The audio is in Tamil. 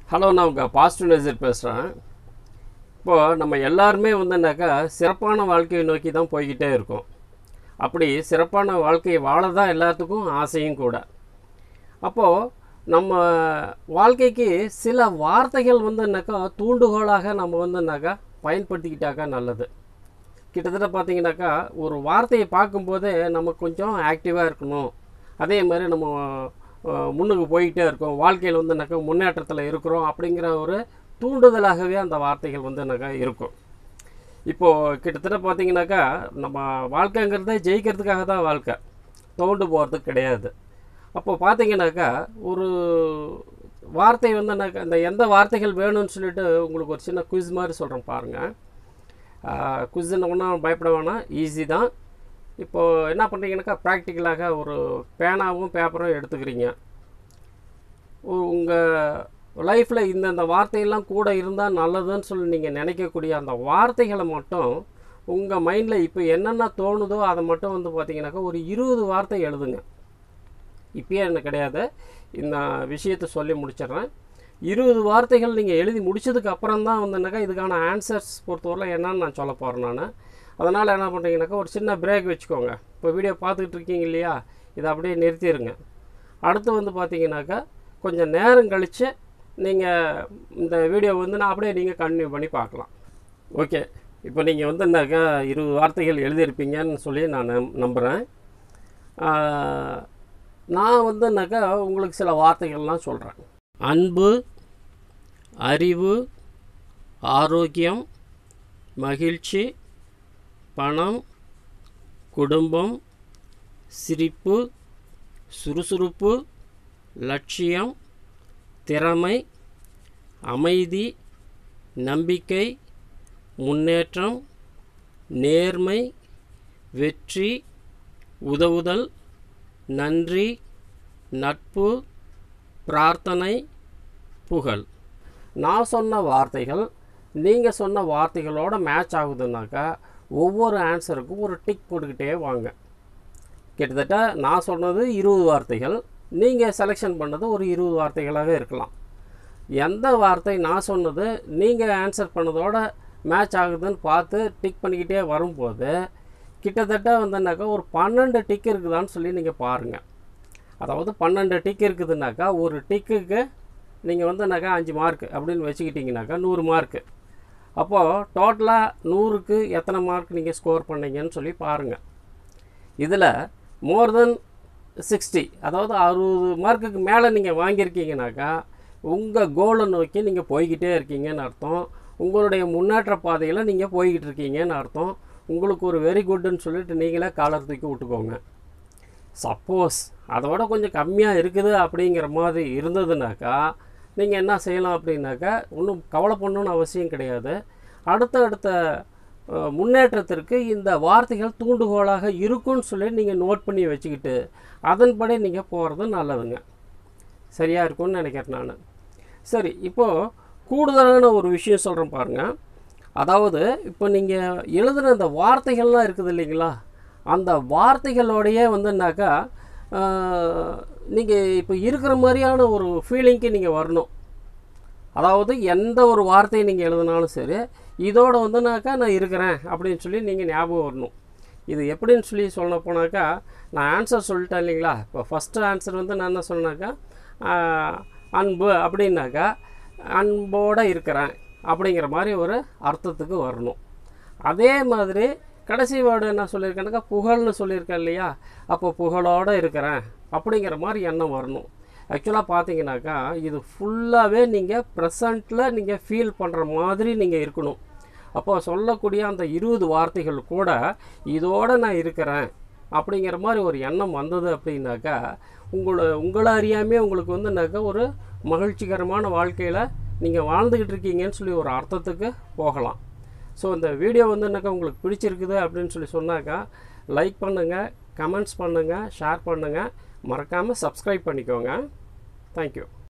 ஹலோ நான் உங்கள் பாசிட்டிவ் நேசர் பேசுகிறேன் இப்போது நம்ம எல்லாருமே வந்துனாக்கா சிறப்பான வாழ்க்கையை நோக்கி தான் போய்கிட்டே இருக்கோம் அப்படி சிறப்பான வாழ்க்கையை வாழ தான் எல்லாத்துக்கும் ஆசையும் கூட அப்போது நம்ம வாழ்க்கைக்கு சில வார்த்தைகள் வந்துனாக்கா தூண்டுகோலாக நம்ம வந்துனாக்கா பயன்படுத்திக்கிட்டாக்கா நல்லது கிட்டத்தட்ட பார்த்தீங்கன்னாக்கா ஒரு வார்த்தையை பார்க்கும்போதே நம்ம கொஞ்சம் ஆக்டிவாக இருக்கணும் அதே மாதிரி நம்ம அஹ், முன்னுக்கு போய்கிட்டே இருக்கோம் வாழ்க்கையில் வந்துனாக்கா முன்னேற்றத்தில் இருக்கிறோம் அப்படிங்கிற ஒரு தூண்டுதலாகவே அந்த வார்த்தைகள் வந்துனாக்கா இருக்கும் இப்போது கிட்டத்தட்ட பார்த்தீங்கன்னாக்கா நம்ம வாழ்க்கைங்கிறதே ஜெயிக்கிறதுக்காக தான் வாழ்க்கை தோண்டு போகிறதுக்கு கிடையாது அப்போ பார்த்தீங்கன்னாக்கா ஒரு வார்த்தை வந்துனாக்கா இந்த எந்த வார்த்தைகள் வேணும்னு சொல்லிட்டு உங்களுக்கு ஒரு சின்ன குவிஸ் மாதிரி சொல்கிறேன் பாருங்கள் குவிஸ்ன்னு ஒன்றும் பயப்பட வேணாம் ஈஸி தான் இப்போது என்ன பண்ணுறீங்கன்னாக்கா ப்ராக்டிக்கலாக ஒரு பேனாவும் பேப்பரும் எடுத்துக்கிறீங்க உங்கள் லைஃப்பில் இந்தந்த வார்த்தையெல்லாம் கூட இருந்தால் நல்லதுன்னு சொல்லி நீங்கள் நினைக்கக்கூடிய அந்த வார்த்தைகளை மட்டும் உங்கள் மைண்டில் இப்போ என்னென்ன தோணுதோ அதை மட்டும் வந்து பார்த்தீங்கன்னாக்கா ஒரு இருபது வார்த்தை எழுதுங்க இப்பயே எனக்கு கிடையாது இந்த விஷயத்தை சொல்லி முடிச்சிடுறேன் இருபது வார்த்தைகள் நீங்கள் எழுதி முடிச்சதுக்கு அப்புறம் தான் வந்துனாக்கா இதுக்கான ஆன்சர்ஸ் பொறுத்தவரை என்னன்னு நான் சொல்ல போகிறேன் நான் அதனால் என்ன பண்ணுறீங்கனாக்கா ஒரு சின்ன பிரேக் வச்சுக்கோங்க இப்போ வீடியோ பார்த்துக்கிட்டு இருக்கீங்க இல்லையா இதை அப்படியே நிறுத்திடுங்க அடுத்து வந்து பார்த்தீங்கன்னாக்கா கொஞ்சம் நேரம் கழித்து நீங்கள் இந்த வீடியோ வந்து நான் அப்படியே நீங்கள் கண்டினியூ பண்ணி பார்க்கலாம் ஓகே இப்போ நீங்கள் வந்துனாக்கா இருபது வார்த்தைகள் எழுதியிருப்பீங்கன்னு சொல்லி நான் நம் நம்புகிறேன் ஆஹ், நான் வந்துனாக்கா உங்களுக்கு சில வார்த்தைகள்லாம் சொல்கிறேன் அன்பு அறிவு ஆரோக்கியம் மகிழ்ச்சி பணம் குடும்பம் சிரிப்பு சுறுசுறுப்பு லட்சியம் திறமை அமைதி நம்பிக்கை முன்னேற்றம் நேர்மை வெற்றி உதவுதல் நன்றி நட்பு பிரார்த்தனை புகழ் நான் சொன்ன வார்த்தைகள் நீங்கள் சொன்ன வார்த்தைகளோட மேட்ச் ஆகுதுன்னாக்கா ஒவ்வொரு ஆன்சருக்கும் ஒரு டிக் போட்டுக்கிட்டே வாங்க கிட்டத்தட்ட நான் சொன்னது இருபது வார்த்தைகள் நீங்கள் செலெக்ஷன் பண்ணது ஒரு இருபது வார்த்தைகளாக இருக்கலாம் எந்த வார்த்தை நான் சொன்னது நீங்கள் ஆன்சர் பண்ணதோட மேட்ச் ஆகுதுன்னு பார்த்து டிக் பண்ணிக்கிட்டே வரும்போது கிட்டத்தட்ட வந்துனாக்கா ஒரு பன்னெண்டு டிக் இருக்குதான்னு சொல்லி நீங்கள் பாருங்கள் அதாவது பன்னெண்டு டிக் இருக்குதுனாக்கா ஒரு டிக்குக்கு நீங்கள் வந்துனாக்கா அஞ்சு மார்க் அப்படின்னு வச்சுக்கிட்டிங்கனாக்கா நூறு மார்க்கு அப்போது டோட்டலாக நூறுக்கு எத்தனை மார்க் நீங்கள் ஸ்கோர் பண்ணீங்கன்னு சொல்லி பாருங்கள் இதில் மோர் தென் சிக்ஸ்டி அதாவது அறுபது மார்க்குக்கு மேலே நீங்கள் வாங்கியிருக்கீங்கனாக்கா உங்கள் கோலை நோக்கி நீங்கள் போய்கிட்டே இருக்கீங்கன்னு அர்த்தம் உங்களுடைய முன்னேற்ற பாதையில் நீங்கள் போய்கிட்டு இருக்கீங்கன்னு அர்த்தம் உங்களுக்கு ஒரு வெரி குட்னு சொல்லிட்டு நீங்களே காலர் தூக்கி விட்டுக்கோங்க சப்போஸ் அதோட கொஞ்சம் கம்மியாக இருக்குது அப்படிங்கிற மாதிரி இருந்ததுனாக்கா நீங்கள் என்ன செய்யலாம் அப்படின்னாக்கா ஒன்றும் கவலை பண்ணணும்னு அவசியம் கிடையாது அடுத்த அடுத்த அஹ், முன்னேற்றத்திற்கு இந்த வார்த்தைகள் தூண்டுகோலாக இருக்கும்னு சொல்லி நீங்கள் நோட் பண்ணி வச்சுக்கிட்டு அதன்படி நீங்கள் போகிறது நல்லதுங்க சரியாக இருக்கும்னு நினைக்கிறேன் நான் சரி இப்போது கூடுதலான ஒரு விஷயம் சொல்கிறேன் பாருங்கள் அதாவது இப்போ நீங்கள் எழுதுன அந்த வார்த்தைகள்லாம் இருக்குது இல்லைங்களா அந்த வார்த்தைகளோடையே வந்துனாக்கா நீங்கள் இப்போ இருக்கிற மாதிரியான ஒரு ஃபீலிங்க்கு நீங்கள் வரணும் அதாவது எந்த ஒரு வார்த்தையை நீங்கள் எழுதினாலும் சரி இதோட வந்துனாக்கா நான் இருக்கிறேன் அப்படின்னு சொல்லி நீங்கள் ஞாபகம் வரணும் இது எப்படின்னு சொல்லி சொல்ல போனாக்கா நான் ஆன்சர் சொல்லிட்டேன் இல்லைங்களா இப்போ ஃபஸ்ட்டு ஆன்சர் வந்து நான் என்ன சொன்னாக்கா ஆஹ், அன்பு அப்படின்னாக்கா அன்போடு இருக்கிறேன் அப்படிங்கிற மாதிரி ஒரு அர்த்தத்துக்கு வரணும் அதே மாதிரி கடைசி வேர்டு என்ன சொல்லியிருக்கேன்னாக்கா புகழ்னு சொல்லியிருக்கேன் இல்லையா அப்போ புகழோடு இருக்கிறேன் அப்படிங்கிற மாதிரி எண்ணம் வரணும் ஆக்சுவலாக பார்த்தீங்கன்னாக்கா இது ஃபுல்லாகவே நீங்கள் ப்ரெசண்ட்டில் நீங்கள் ஃபீல் பண்ணுற மாதிரி நீங்கள் இருக்கணும் அப்போ சொல்லக்கூடிய அந்த இருபது வார்த்தைகள் கூட இதோட நான் இருக்கிறேன் அப்படிங்கிற மாதிரி ஒரு எண்ணம் வந்தது அப்படின்னாக்கா உங்களை உங்களை அறியாமே உங்களுக்கு வந்துனாக்கா ஒரு மகிழ்ச்சிகரமான வாழ்க்கையில் நீங்கள் வாழ்ந்துக்கிட்டு இருக்கீங்கன்னு சொல்லி ஒரு அர்த்தத்துக்கு போகலாம் ஸோ இந்த வீடியோ வந்துனாக்கா உங்களுக்கு பிடிச்சிருக்குது அப்படின்னு சொல்லி சொன்னாக்கா லைக் பண்ணுங்கள் கமெண்ட்ஸ் பண்ணுங்கள் ஷேர் பண்ணுங்கள் மறக்காமல் சப்ஸ்கிரைப் பண்ணிக்கோங்க தேங்க்யூ